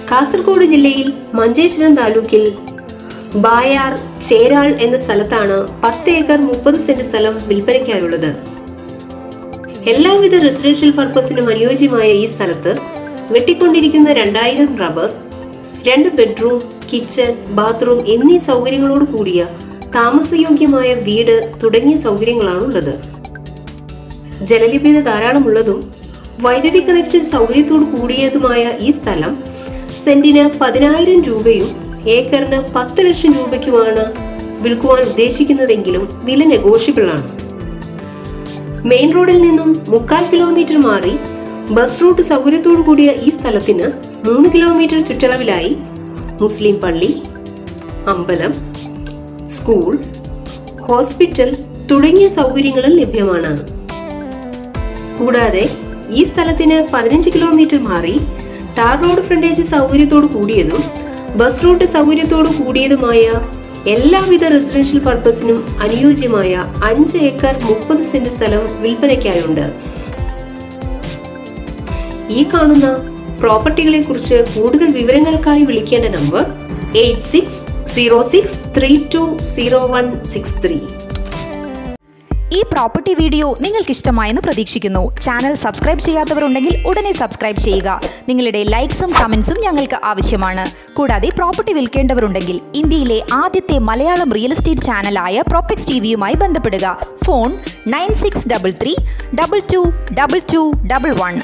കാസർഗോഡ് ജില്ലയിൽ മഞ്ചേശ്വരം താലൂക്കിൽ ബായാർ ചേരാൾ എന്ന സ്ഥലത്താണ് പത്ത് ഏക്കർ മുപ്പത് സെന്റ് സ്ഥലം വിൽപ്പനയ്ക്കായുള്ളത് എല്ലാവിധ റെസിഡൻഷ്യൽ പർപ്പസിനും അനുയോജ്യമായ ഈ സ്ഥലത്ത് വെട്ടിക്കൊണ്ടിരിക്കുന്ന രണ്ടായിരം റബ്ബർ രണ്ട് ബെഡ്റൂം കിച്ചൺ ബാത്റൂം എന്നീ സൗകര്യങ്ങളോട് കൂടിയ താമസയോഗ്യമായ വീട് തുടങ്ങിയ സൗകര്യങ്ങളാണ് ഉള്ളത് ജലലഭ്യത ധാരാളമുള്ളതും വൈദ്യുതി കണക്ഷൻ സൗകര്യത്തോട് കൂടിയതുമായ ഈ സ്ഥലം സെന്റിന് പതിനായിരം രൂപയും ഏക്കറിന് പത്ത് ലക്ഷം രൂപയ്ക്കുമാണ് വിൽക്കുവാൻ ഉദ്ദേശിക്കുന്നതെങ്കിലും വില നെഗോഷ്യബിൾ ആണ് മെയിൻ റോഡിൽ നിന്നും മുക്കാൽ കിലോമീറ്റർ മാറി ബസ് റൂട്ട് സൗകര്യത്തോടു കൂടിയ ഈ സ്ഥലത്തിന് മൂന്ന് കിലോമീറ്റർ ചുറ്റളവിലായി മുസ്ലിം പള്ളി അമ്പലം സ്കൂൾ ഹോസ്പിറ്റൽ തുടങ്ങിയ സൗകര്യങ്ങളും ലഭ്യമാണ് കൂടാതെ ഈ സ്ഥലത്തിന് പതിനഞ്ച് കിലോമീറ്റർ മാറി ടാർ റോഡ് ഫ്രണ്ടേജ് സൗകര്യത്തോട് കൂടിയതും ബസ് റൂട്ട് സൗകര്യത്തോട് കൂടിയതുമായ എല്ലാവിധ റെസിഡൻഷ്യൽ പർപ്പസിനും അനുയോജ്യമായ അഞ്ച് ഏക്കർ മുപ്പത് സെന്റ് സ്ഥലം വിൽപ്പനയ്ക്കായുണ്ട് ഈ കാണുന്ന പ്രോപ്പർട്ടികളെ കുറിച്ച് കൂടുതൽ വിവരങ്ങൾക്കായി വിളിക്കേണ്ട number eight six zero six three two zero one six three ഈ പ്രോപ്പർട്ടി വീഡിയോ നിങ്ങൾക്ക് ഇഷ്ടമായെന്ന് പ്രതീക്ഷിക്കുന്നു ചാനൽ സബ്സ്ക്രൈബ് ചെയ്യാത്തവരുണ്ടെങ്കിൽ ഉടനെ സബ്സ്ക്രൈബ് ചെയ്യുക നിങ്ങളുടെ ലൈക്സും കമൻസും ഞങ്ങൾക്ക് ആവശ്യമാണ് കൂടാതെ പ്രോപ്പർട്ടി വിൽക്കേണ്ടവരുണ്ടെങ്കിൽ ഇന്ത്യയിലെ ആദ്യത്തെ മലയാളം റിയൽ എസ്റ്റേറ്റ് ചാനലായ പ്രോപ്പക്സ് ടി വിയുമായി ബന്ധപ്പെടുക phone nine six double three double two double two double one